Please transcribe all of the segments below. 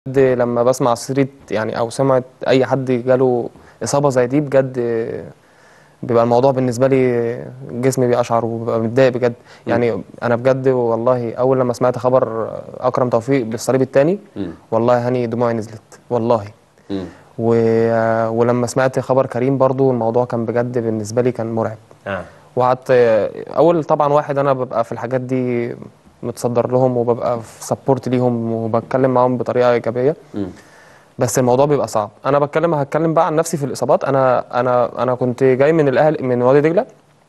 بجد لما بسمع سيرة يعني او سمعت اي حد جاله اصابه زي دي بجد بيبقى الموضوع بالنسبه لي جسمي بيقشعر وببقى متضايق بجد يعني انا بجد والله اول لما سمعت خبر اكرم توفيق بالصليب الثاني مم. والله هاني دموعي نزلت والله مم. و... ولما سمعت خبر كريم برضو الموضوع كان بجد بالنسبه لي كان مرعب اه وقعدت اول طبعا واحد انا ببقى في الحاجات دي متصدر لهم وببقى في سبورت ليهم وبتكلم معاهم بطريقه ايجابيه مم. بس الموضوع بيبقى صعب انا بتكلم هتكلم بقى عن نفسي في الاصابات انا انا انا كنت جاي من الاهل من وادي دجله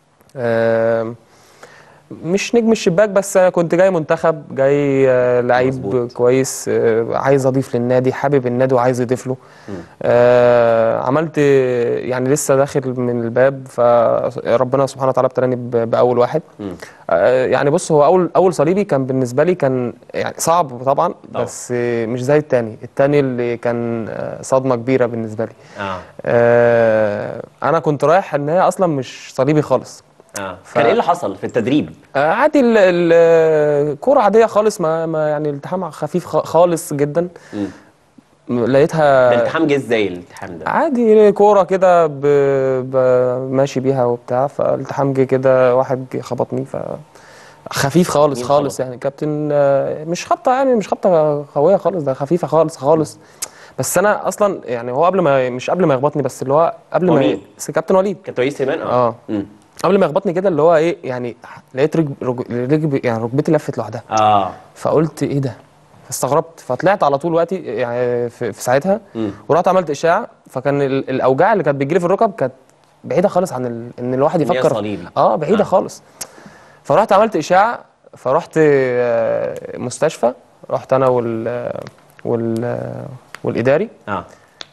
آم، مش نجم الشباك بس انا كنت جاي منتخب جاي آه، لعيب مظبوط. كويس آه، عايز اضيف للنادي حابب النادي وعايز يضيف له مم. آه، عملت يعني لسه داخل من الباب فربنا سبحانه وتعالى ابتلاني ب- باول واحد مم. آه، يعني بص هو اول اول صليبي كان بالنسبه لي كان يعني صعب طبعا طبعا. بس آه، مش زي التاني التاني اللي كان آه، صدمه كبيره بالنسبه لي اه آه، انا كنت رايح ان هي اصلا مش صليبي خالص اه ف- كان ايه اللي حصل في التدريب آه، عادي ال- ال- الكوره عاديه خالص ما, ما يعني الالتحام خفيف خ- خالص جدا مم. لقيتها ده الالتحام جه ازاي الالتحام ده عادي كوره كده ب... ب... ماشي بيها وبتاع فالتحام جه كده واحد جه خبطني ف خفيف خالص مين خالص خبط؟ يعني كابتن آه، مش خبطه يعني مش خبطه قويه خالص ده خفيفه خالص خالص بس انا اصلا يعني هو قبل ما مش قبل ما يخبطني بس اللي هو قبل هو ما مين؟ بس كابتن وليد كان تويس سيمان اه مم. قبل ما يخبطني كده اللي هو ايه يعني لقيت رجب رج... رجب يعني ركبتي لفت لوحدها اه فقلت ايه ده فاستغربت فطلعت على طول وقتي يعني في, في ساعتها مم. ورحت عملت اشعه فكان ال- الاوجاع اللي كانت بتجيلي في الركب كانت بعيده خالص عن ال... ان الواحد إن هي يفكر صليبي. اه بعيده آه. آه. خالص فرحت عملت اشعه فرحت آه، مستشفى رحت انا وال وال والاداري اه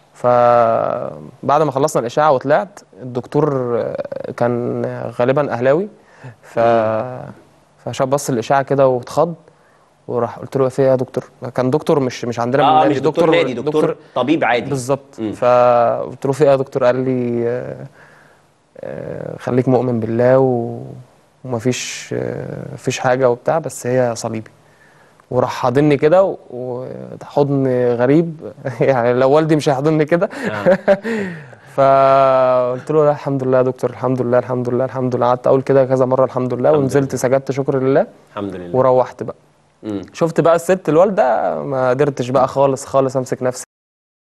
فبعد ما خلصنا الاشعه وطلعت الدكتور آه، كان غالبا اهلاوي ف فشاف بص الاشعه كده واتخض وراح قلت له في إيه يا دكتور كان دكتور مش مش عندنا من اه النادي مش دكتور نادي دكتور طبيب عادي بالظبط مم. فقلت له في ايه يا دكتور قال لي آه، آه، خليك مؤمن بالله و... ومفيش آه، مفيش حاجه وبتاع بس هي صليبي وراح حاضني كده و- وحضن غريب يعني لو والدي مش هيحضني كده آه. فقلت له لا الحمد لله يا دكتور الحمد لله الحمد لله الحمد لله قعدت اقول كده كذا مره الحمد لله الحمد ونزلت سجدت شكر لله الحمد لله وروحت بقى مم. شفت بقى الست الوالده ما قدرتش بقى خالص خالص امسك نفسي